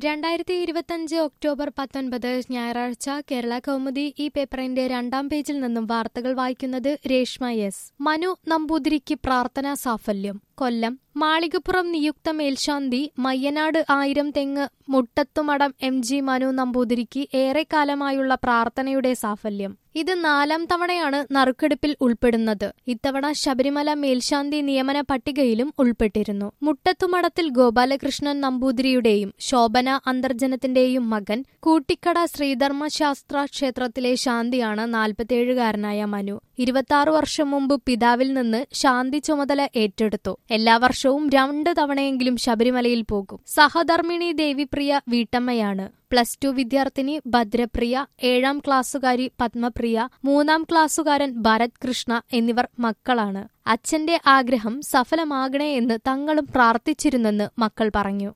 രണ്ടായിരത്തി ഇരുപത്തഞ്ച് ഒക്ടോബർ പത്തൊൻപത് ഞായറാഴ്ച കേരള കൗമുദി ഈ പേപ്പറിന്റെ രണ്ടാം പേജിൽ നിന്നും വാർത്തകൾ വായിക്കുന്നത് രേഷ്മ എസ് മനു നമ്പൂതിരിക്ക് പ്രാർത്ഥനാ സാഫല്യം കൊല്ലം മാളികപ്പുറം നിയുക്ത മേൽശാന്തി Mayyanad Ayiramthengu Muttathumadom M G Manu നമ്പൂതിരിക്ക് ഏറെക്കാലമായുള്ള പ്രാർത്ഥനയുടെ സാഫല്യം ഇത് നാലാം തവണയാണ് നറുക്കെടുപ്പിൽ ഉൾപ്പെടുന്നത് ഇത്തവണ ശബരിമല മേൽശാന്തി നിയമന പട്ടികയിലും ഉൾപ്പെട്ടിരുന്നു മുട്ടത്തുമടത്തിൽ ഗോപാലകൃഷ്ണൻ നമ്പൂതിരിയുടെയും ശോഭന അന്തർജനത്തിന്റെയും മകൻ കൂട്ടിക്കട ശ്രീധർമ്മശാസ്ത്ര ക്ഷേത്രത്തിലെ ശാന്തിയാണ് നാൽപ്പത്തിയേഴുകാരനായ മനു ഇരുപത്തിയാറ് വർഷം മുമ്പ് പിതാവിൽ നിന്ന് ശാന്തി ചുമതല ഏറ്റെടുത്തു എല്ലാ വർഷവും രണ്ട് തവണയെങ്കിലും ശബരിമലയിൽ പോകും സഹധർമ്മിണി ദേവിപ്രിയ വീട്ടമ്മയാണ് പ്ലസ് ടു വിദ്യാർത്ഥിനി ഭദ്രപ്രിയ ഏഴാം ക്ലാസ്സുകാരി പത്മപ്രിയ മൂന്നാം ക്ലാസ്സുകാരൻ ഭരത് കൃഷ്ണ എന്നിവർ മക്കളാണ് അച്ഛന്റെ ആഗ്രഹം സഫലമാകണേ എന്ന് തങ്ങളും പ്രാർത്ഥിച്ചിരുന്നെന്ന് മക്കൾ പറഞ്ഞു